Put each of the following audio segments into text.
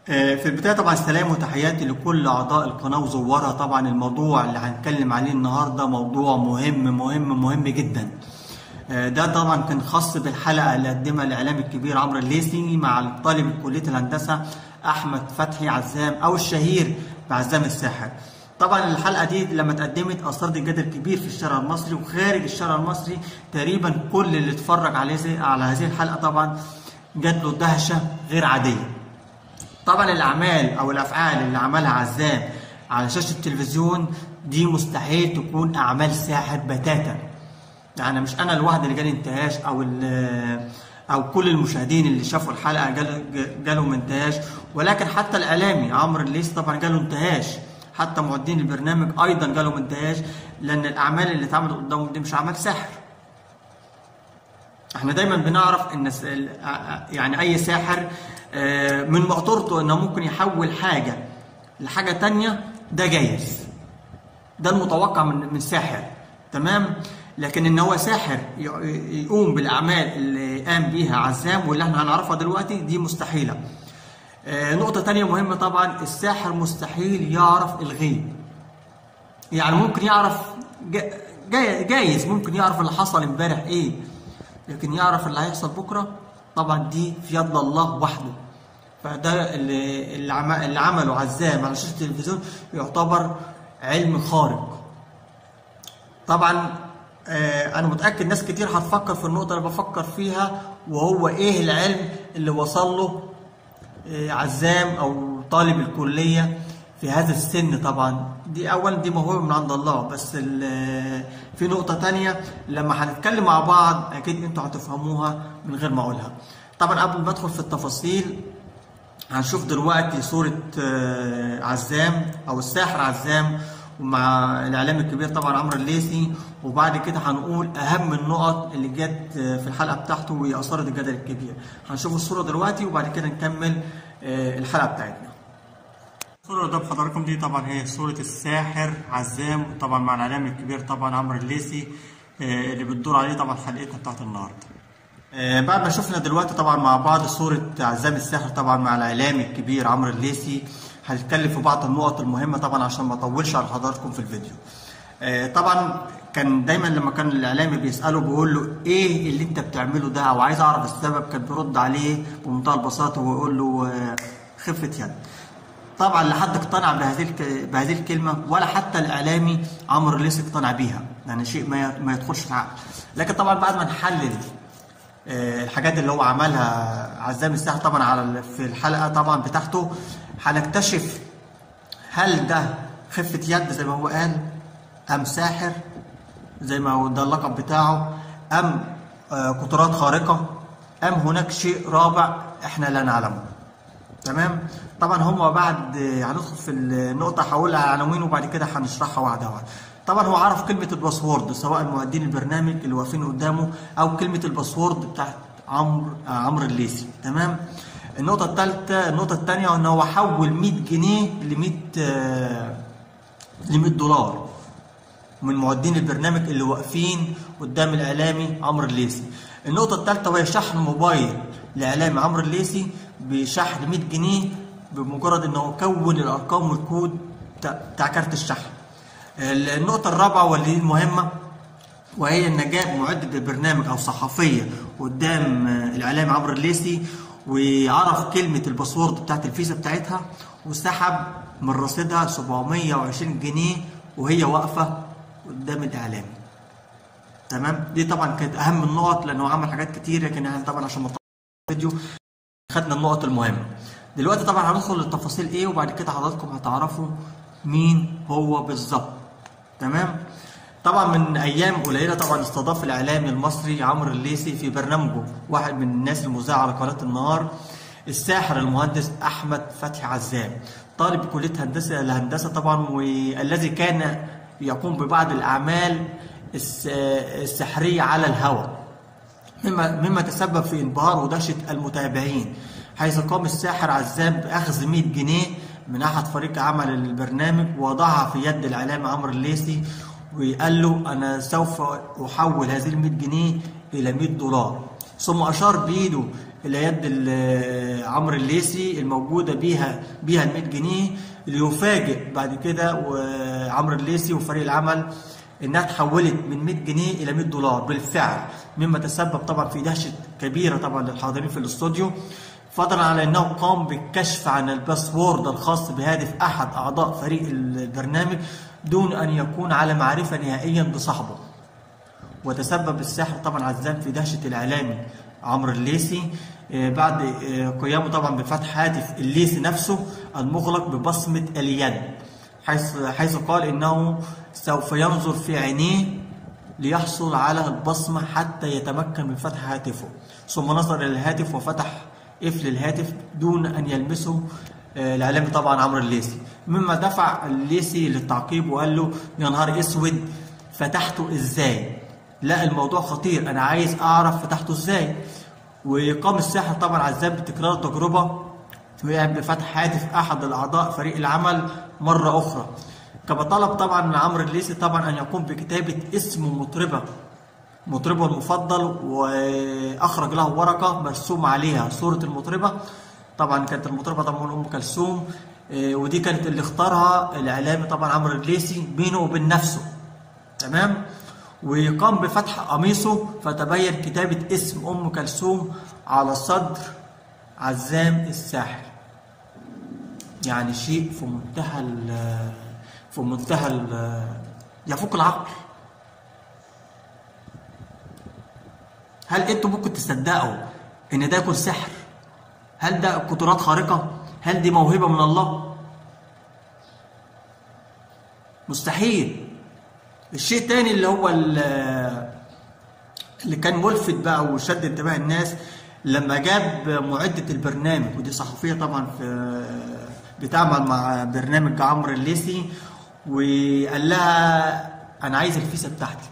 في البداية طبعا سلام وتحياتي لكل أعضاء القناة وزوارها طبعا الموضوع اللي هنتكلم عليه النهاردة موضوع مهم مهم مهم جدا ده طبعا كان خاص بالحلقة اللي قدمها الإعلام الكبير عمرو الليثي مع طالب كلية الهندسة أحمد فتحي عزام أو الشهير بعزام الساحر طبعا الحلقه دي لما اتقدمت اثارت جدل كبير في الشارع المصري وخارج الشارع المصري تقريبا كل اللي اتفرج عليه على هذه الحلقه طبعا جات له دهشه غير عاديه طبعا الاعمال او الافعال اللي عملها عزام على شاشه التلفزيون دي مستحيل تكون اعمال ساحر بتاتا يعني مش انا الواحد اللي جالي انتهاش او او كل المشاهدين اللي شافوا الحلقه جالهم انتهاش ولكن حتى الاعلامي عمرو الليثي طبعا جاله انتهاش حتى معدين البرنامج ايضا جالهم انتهاش لان الاعمال اللي اتعملت قدامهم دي مش اعمال سحر احنا دايما بنعرف ان يعني اي ساحر من مقدرته انه ممكن يحول حاجه لحاجه تانية ده جايز ده المتوقع من من ساحر تمام لكن ان هو ساحر يقوم بالاعمال اللي قام بيها عزام واللي احنا هنعرفها دلوقتي دي مستحيله نقطة تانية مهمة طبعا الساحر مستحيل يعرف الغيب يعني ممكن يعرف جايز ممكن يعرف اللي حصل امبارح ايه لكن يعرف اللي هيحصل بكرة طبعا دي في يد الله وحده فده اللي, اللي عمله عزام على شاشة التلفزيون يعتبر علم خارق طبعا انا متاكد ناس كتير هتفكر في النقطه اللي بفكر فيها وهو ايه العلم اللي وصل له عزام او طالب الكليه في هذا السن طبعا دي اولا دي موهبه من عند الله بس في نقطه تانية لما هنتكلم مع بعض اكيد انتوا هتفهموها من غير ما اقولها طبعا قبل ما ادخل في التفاصيل هنشوف دلوقتي صوره عزام او الساحر عزام ومع الاعلام الكبير طبعا عمرو الليثي وبعد كده هنقول اهم النقط اللي جت في الحلقه بتاعته وهي اثارت الجدل الكبير هنشوف الصوره دلوقتي وبعد كده نكمل الحلقه بتاعتنا الصوره اللي قدام حضراتكم دي طبعا هي صوره الساحر عزام طبعا مع الاعلام الكبير طبعا عمرو الليثي اللي بتدور عليه طبعا حلقتنا بتاعت النهارده بعد ما شفنا دلوقتي طبعا مع بعض صوره عزام الساحر طبعا مع الاعلامي الكبير عمرو الليثي هنتكلم في بعض النقط المهمة طبعا عشان ما اطولش على حضراتكم في الفيديو. آه طبعا كان دايما لما كان الاعلامي بيساله بيقول له ايه اللي انت بتعمله ده او عايز اعرف السبب كان بيرد عليه بمنتهى البساطه ويقول له آه خفه يد. طبعا لا حد اقتنع بهذه بهذه الكلمه ولا حتى الاعلامي عمرو الليثي اقتنع بيها يعني شيء ما ما يدخلش في العقل. لكن طبعا بعد ما نحلل آه الحاجات اللي هو عملها عزام الساحر طبعا على في الحلقه طبعا بتاعته هنكتشف هل ده خفة يد زي ما هو قال أم ساحر زي ما هو ده اللقب بتاعه أم قدرات خارقة أم هناك شيء رابع إحنا لا نعلمه تمام طبعا هم بعد هندخل في النقطة هقولها عناوين وبعد كده هنشرحها واحدة واحدة طبعا هو عرف كلمة الباسورد سواء مؤدين البرنامج اللي واقفين قدامه أو كلمة الباسورد بتاعت عمرو عمرو الليثي تمام النقطة الثالثة النقطة الثانية ان هو حول 100 جنيه ل 100 ل 100 دولار من معدين البرنامج اللي واقفين قدام الاعلامي عمرو الليثي. النقطة الثالثة وهي شحن موبايل لاعلامي عمرو الليثي بشحن 100 جنيه بمجرد ان هو كون الارقام والكود بتاع كارت الشحن. النقطة الرابعة واللي المهمة وهي ان جاب معدة البرنامج او صحفية قدام الاعلامي عمرو الليثي وعرف كلمة الباسورد بتاعت الفيزا بتاعتها وسحب من رصيدها 720 جنيه وهي واقفة قدام الإعلامي. تمام؟ دي طبعا كانت أهم النقط لأنه عمل حاجات كتير لكن احنا طبعا عشان نطلع الفيديو خدنا النقط المهمة. دلوقتي طبعا هندخل للتفاصيل إيه وبعد كده حضراتكم هتعرفوا مين هو بالظبط. تمام؟ طبعا من ايام قليله طبعا استضاف الاعلامي المصري عمرو الليثي في برنامجه واحد من الناس المذيعه على قناه النهار الساحر المهندس احمد فتحي عزام طالب كليه هندسه الهندسه طبعا والذي كان يقوم ببعض الاعمال السحريه على الهواء مما مما تسبب في انبهار ودهشه المتابعين حيث قام الساحر عزام باخذ 100 جنيه من احد فريق عمل البرنامج ووضعها في يد الاعلامي عمرو الليثي وقال له انا سوف احول هذه ال 100 جنيه الى 100 دولار ثم اشار بايده الى يد ال- عمرو الليثي الموجوده بيها بيها ال 100 جنيه ليفاجئ بعد كده وعمرو الليثي وفريق العمل انها تحولت من 100 جنيه الى 100 دولار بالفعل مما تسبب طبعا في دهشه كبيره طبعا للحاضرين في الاستوديو فضلا على انه قام بالكشف عن الباسورد الخاص بهاتف احد اعضاء فريق البرنامج دون ان يكون على معرفه نهائيا بصاحبه وتسبب الساحر طبعا عزام في دهشه الاعلامي عمرو الليثي آه، بعد آه، قيامه طبعا بفتح هاتف الليثي نفسه المغلق ببصمه اليد حيث حيث قال انه سوف ينظر في عينيه ليحصل على البصمه حتى يتمكن من فتح هاتفه ثم نظر الى الهاتف وفتح قفل الهاتف دون ان يلمسه آه، الاعلامي طبعا عمرو الليثي مما دفع الليثي للتعقيب وقال له يا نهار اسود فتحته ازاي لا الموضوع خطير انا عايز اعرف فتحته ازاي وقام الساحر طبعا عزام بتكرار التجربه وقام بفتح هاتف احد الاعضاء فريق العمل مره اخرى كما طلب طبعا من عمرو الليثي طبعا ان يقوم بكتابه اسم مطربه مطربه المفضل واخرج له ورقه مرسوم عليها صوره المطربه طبعا كانت المطربه طبعا ام كلثوم آه، ودي كانت اللي اختارها الاعلامي طبعا عمرو الليثي بينه وبين نفسه تمام وقام بفتح قميصه فتبين كتابه اسم ام كلثوم على صدر عزام الساحر يعني شيء في منتهى ال- في منتهى ال- يفوق العقل هل انتم ممكن تصدقوا ان ده يكون سحر هل ده قدرات خارقه هل دي موهبه من الله مستحيل الشيء الثاني اللي هو ال- اللي كان ملفت بقى وشد انتباه الناس لما جاب معدة البرنامج ودي صحفية طبعا في بتعمل مع برنامج عمرو الليثي وقال لها انا عايز الفيزا بتاعتك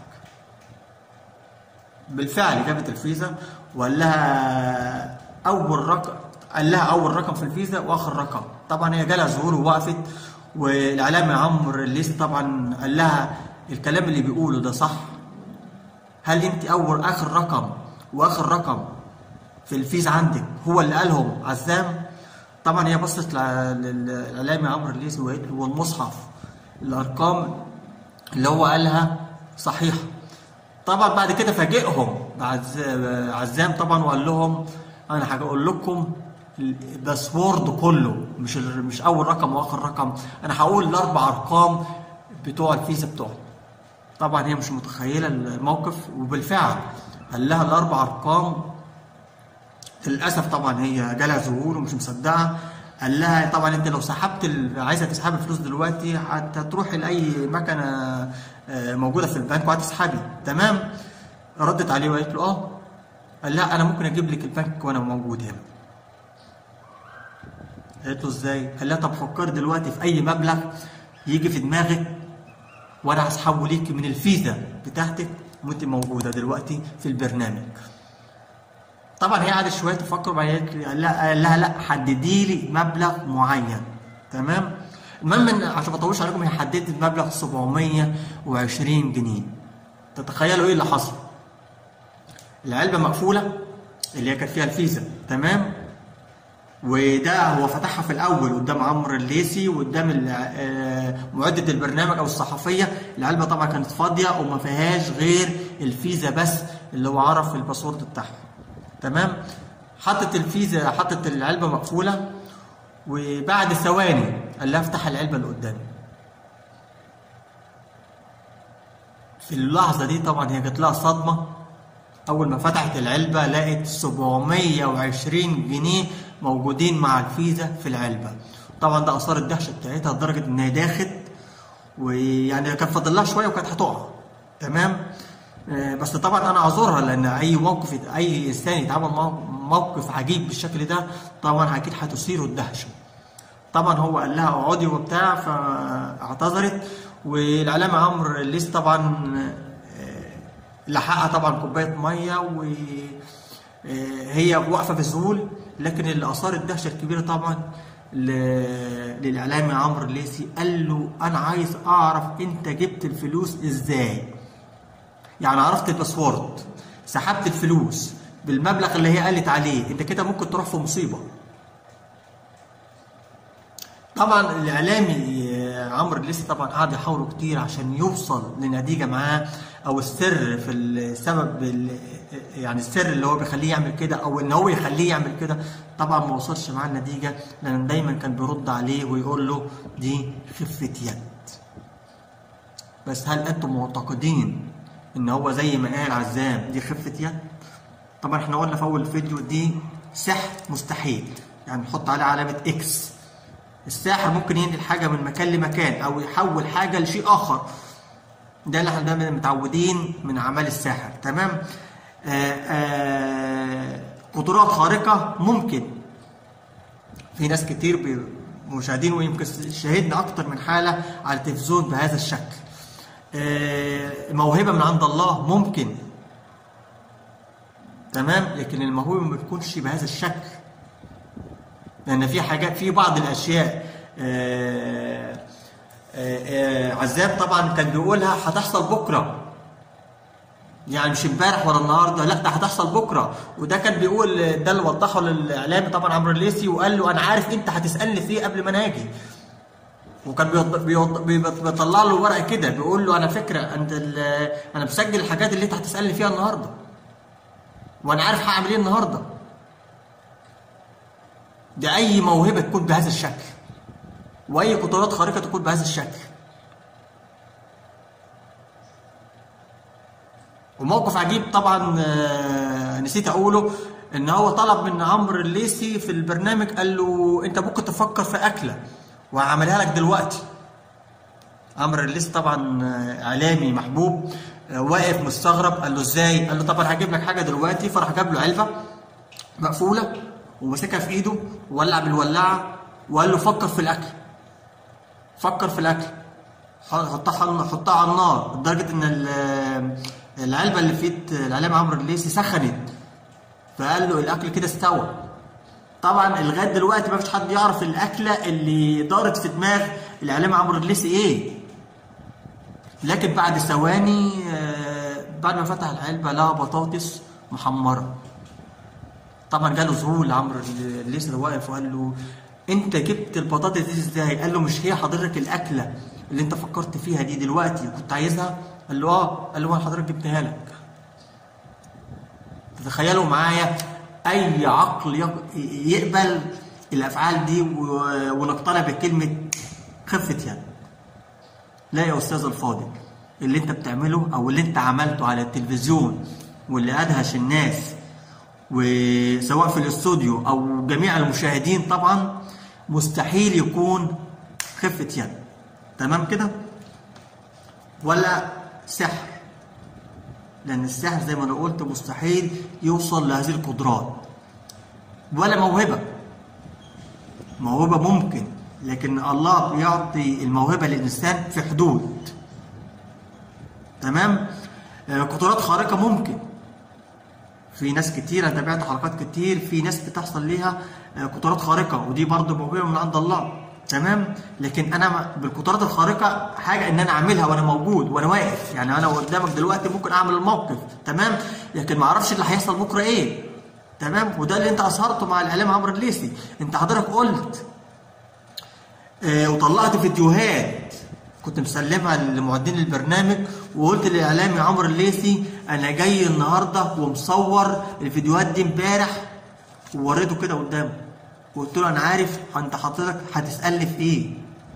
بالفعل جابت الفيزا وقال لها اول رقم قال لها اول رقم في الفيزا واخر رقم طبعا هي جالها ظهور ووقفت والاعلامي عمرو الليثي طبعا قال لها الكلام اللي بيقوله ده صح هل انت اول اخر رقم واخر رقم في الفيز عندك هو اللي قالهم عزام طبعا هي بصت لل- للاعلامي عمرو الليثي وقالت له والمصحف الارقام اللي هو قالها صحيحه طبعا بعد كده فاجئهم بعز- عزام طبعا وقال لهم انا هقول لكم الباسورد كله مش ال- مش اول رقم واخر رقم انا هقول الاربع ارقام بتوع الفيزا بتوعي طبعا هي مش متخيله الموقف وبالفعل قال لها الاربع ارقام للاسف طبعا هي جالها ظهور ومش مصدقه قال لها طبعا انت لو سحبت ال- عايزه تسحبي الفلوس دلوقتي هت- هتروحي لاي مكنه آه، موجوده في البنك وهتسحبي تمام ردت عليه وقالت له اه قال لها انا ممكن اجيب لك البنك وانا موجود هنا قالت له ازاي قال لها طب فكري دلوقتي في اي مبلغ يجي في دماغك وانا هسحبه ليكي من الفيزا بتاعتك وانت موجوده دلوقتي في البرنامج طبعا هي قعدت شويه تفكر وبعدين قالت لي- قال لها قال لها لا حددي لي مبلغ معين تمام المهم ان عشان ما اطولش عليكم هي حددت مبلغ 720 جنيه تتخيلوا ايه اللي حصل العلبه مقفوله اللي هي كانت فيها الفيزا تمام وده هو فتحها في الاول قدام عمرو الليثي وقدام ال- آه، معدة البرنامج او الصحفيه العلبه طبعا كانت فاضيه وما فيهاش غير الفيزا بس اللي هو عرف الباسورد بتاعها تمام حطت الفيزا حطت العلبه مقفوله وبعد ثواني قال لها افتح العلبه اللي قدامي في اللحظه دي طبعا هي جات لها صدمه اول ما فتحت العلبه لقت 720 جنيه موجودين مع الفيزا في العلبه طبعا ده اثار الدهشه بتاعتها لدرجه ان هي داخت ويعني كان فاضل لها شويه وكانت هتقع تمام آه، بس طبعا انا اعذرها لان اي موقف اي انسان يتعامل مع موقف عجيب بالشكل ده طبعا اكيد هتثيره الدهشه طبعا هو قال لها اقعدي وبتاع فاعتذرت والاعلامي عمرو الليثي طبعا آه، لحقها طبعا كوبايه ميه وهي واقفه في الذهول لكن اللي اثار الدهشه الكبيره طبعا ل- للاعلامي عمرو الليثي قال له انا عايز اعرف انت جبت الفلوس ازاي يعني عرفت الباسورد سحبت الفلوس بالمبلغ اللي هي قالت عليه انت كده ممكن تروح في مصيبه طبعا الاعلامي عمرو الليثي طبعا قعد يحاوروا كتير عشان يوصل لنتيجه معاه او السر في السبب ال- يعني السر اللي هو بيخليه يعمل كده او ان هو يخليه يعمل كده طبعا ما وصلش معاه النتيجه لان دايما كان بيرد عليه ويقول له دي خفه يد بس هل انتم معتقدين ان هو زي ما قال عزام دي خفه يد طبعا احنا قلنا في اول الفيديو دي سحر مستحيل يعني نحط عليه علامه اكس الساحر ممكن ينقل حاجه من مكان لمكان او يحول حاجه لشيء اخر ده اللي احنا دايما متعودين من اعمال الساحر تمام آآ آآ قدرات خارقه ممكن في ناس كتير بي- مشاهدين ويمكن شاهدنا اكتر من حاله على التلفزيون بهذا الشكل آه، موهبه من عند الله ممكن تمام لكن الموهبه ما بتكونش بهذا الشكل لان في حاجات في بعض الاشياء آه، آه، آه، عزام طبعا كان بيقولها هتحصل بكره يعني مش امبارح ولا النهارده لا ده هتحصل بكره وده كان بيقول ده اللي وضحه للاعلامي طبعا عمرو الليثي وقال له انا عارف انت هتسالني في ايه قبل ما انا اجي وكان بيوض... بيوض... بيبط- بيطلع له ورقه كده بيقول له انا فكره انت ال... انا مسجل الحاجات اللي انت هتسالني فيها النهارده وانا عارف هعمل ايه النهارده ده اي موهبه تكون بهذا الشكل واي قدرات خارقه تكون بهذا الشكل وموقف عجيب طبعا آه، نسيت اقوله ان هو طلب من عمرو الليثي في البرنامج قال له انت ممكن تفكر في اكله وهعملها لك دلوقتي عمرو الليثي طبعا آه، اعلامي محبوب آه، واقف مستغرب قال له ازاي قال له طبعا هجيب لك حاجه دلوقتي فراح جاب له علبه مقفوله ومسكها في ايده وولع بالولاعه وقال له فكر في الاكل فكر في الاكل حطها حطها على النار لدرجه ان ال- العلبه اللي في ايد الاعلام عمرو الليثي سخنت فقال له الاكل كده استوى طبعا لغايه دلوقتي ما فيش حد يعرف الاكله اللي دارت في دماغ الاعلام عمرو الليثي ايه لكن بعد ثواني آه، بعد ما فتح العلبه لقى بطاطس محمره طبعا جاله ذهول لعمرو الليثي اللي واقف وقال له انت جبت البطاطس دي ازاي؟ قال له مش هي حضرتك الاكله اللي انت فكرت فيها دي دلوقتي كنت عايزها؟ قال له اه قال له انا حضرتك جبتها لك تتخيلوا معايا اي عقل يق- يقبل الافعال دي و- ونقتنع بكلمه خفه يد لا يا استاذ الفاضل اللي انت بتعمله او اللي انت عملته على التلفزيون واللي ادهش الناس وسواء في الاستوديو او جميع المشاهدين طبعا مستحيل يكون خفه يد تمام كده ولا سحر لان السحر زي ما انا قلت مستحيل يوصل لهذه القدرات ولا موهبه موهبه ممكن لكن الله بيعطي الموهبه للانسان في حدود تمام آه، قدرات خارقه ممكن في ناس كتير انا تابعت حلقات كتير في ناس بتحصل ليها آه، قدرات خارقه ودي برضه موهبه من عند الله تمام لكن انا ما- بالقدرات الخارقه حاجه ان انا اعملها وانا موجود وانا واقف يعني انا قدامك دلوقتي ممكن اعمل الموقف تمام لكن ما اعرفش اللي هيحصل بكره ايه تمام وده اللي انت اظهرته مع الاعلام عمرو الليثي انت حضرتك قلت آه، وطلعت فيديوهات كنت مسلمها لمعدين البرنامج وقلت للاعلامي عمرو الليثي انا جاي النهارده ومصور الفيديوهات دي امبارح ووريته كده قدامه وقلت له انا عارف انت حضرتك هتسالني في ايه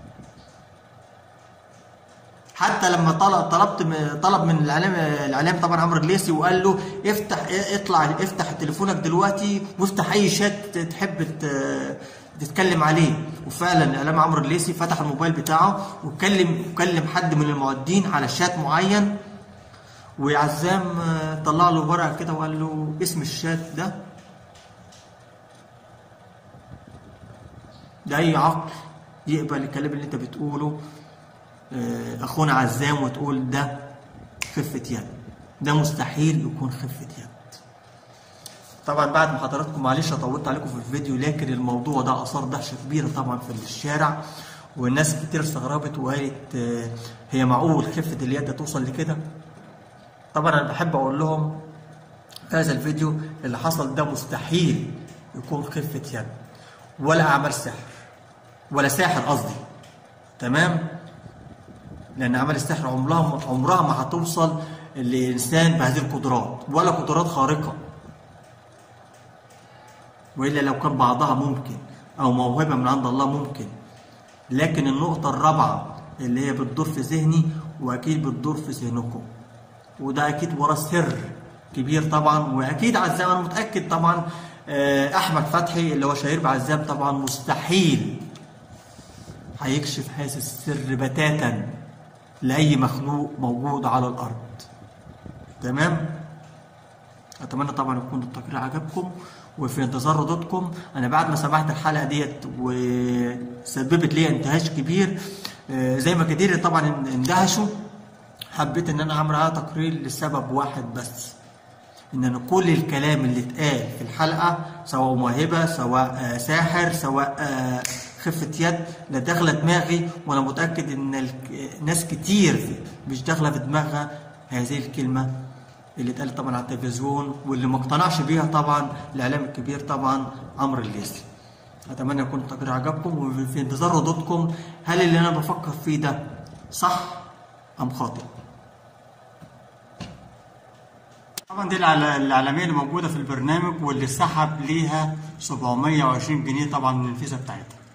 حتى لما طلب طلبت م- طلب من الاعلام الاعلام طبعا عمرو الليثي وقال له افتح اطلع افتح تليفونك دلوقتي وافتح اي شات تحب ت- تتكلم عليه وفعلا الاعلام عمرو الليثي فتح الموبايل بتاعه وكلم وكلم حد من المعدين على شات معين وعزام آه، طلع له ورقه كده وقال له اسم الشات ده ده اي عقل يقبل الكلام اللي انت بتقوله آه، اخونا عزام وتقول ده خفه يد ده مستحيل يكون خفه يد طبعا بعد ما حضراتكم معلش طولت عليكم في الفيديو لكن الموضوع ده اثار دهشه كبيره طبعا في الشارع والناس كتير استغربت وقالت آه، هي معقول خفه اليد توصل لكده طبعا انا بحب اقول لهم في هذا الفيديو اللي حصل ده مستحيل يكون خفة يد ولا أعمال سحر ولا ساحر قصدي تمام لأن أعمال السحر عمرها عمرها ما هتوصل لإنسان بهذه القدرات ولا قدرات خارقة وإلا لو كان بعضها ممكن أو موهبة من عند الله ممكن لكن النقطة الرابعة اللي هي بتدور في ذهني وأكيد بتدور في ذهنكم وده أكيد وراه سر كبير طبعا وأكيد عزام أنا متأكد طبعا آه، أحمد فتحي اللي هو شهير بعزام طبعا مستحيل هيكشف هذا السر بتاتا لأي مخلوق موجود على الأرض تمام اتمنى طبعا يكون التقرير عجبكم وفي انتظار ردودكم انا بعد ما سمعت الحلقه ديت وسببت لي انتهاش كبير آه، زي ما كتير طبعا اندهشوا حبيت ان انا اعمل عليها تقرير لسبب واحد بس ان انا كل الكلام اللي اتقال في الحلقه سواء موهبه سواء آه، ساحر سواء آه، خفه يد لا داخله دماغي وانا متاكد ان الك- ناس كتير مش داخله في دماغها هذه الكلمه اللي اتقالت طبعا على التلفزيون واللي ما اقتنعش بيها طبعا الاعلام الكبير طبعا عمرو الليثي اتمنى يكون التقرير عجبكم وفي انتظار ردودكم هل اللي انا بفكر فيه ده صح ام خاطئ طبعا دي العل- العالميه اللي موجوده في البرنامج واللي سحب ليها 720 جنيه طبعا من الفيزا بتاعتها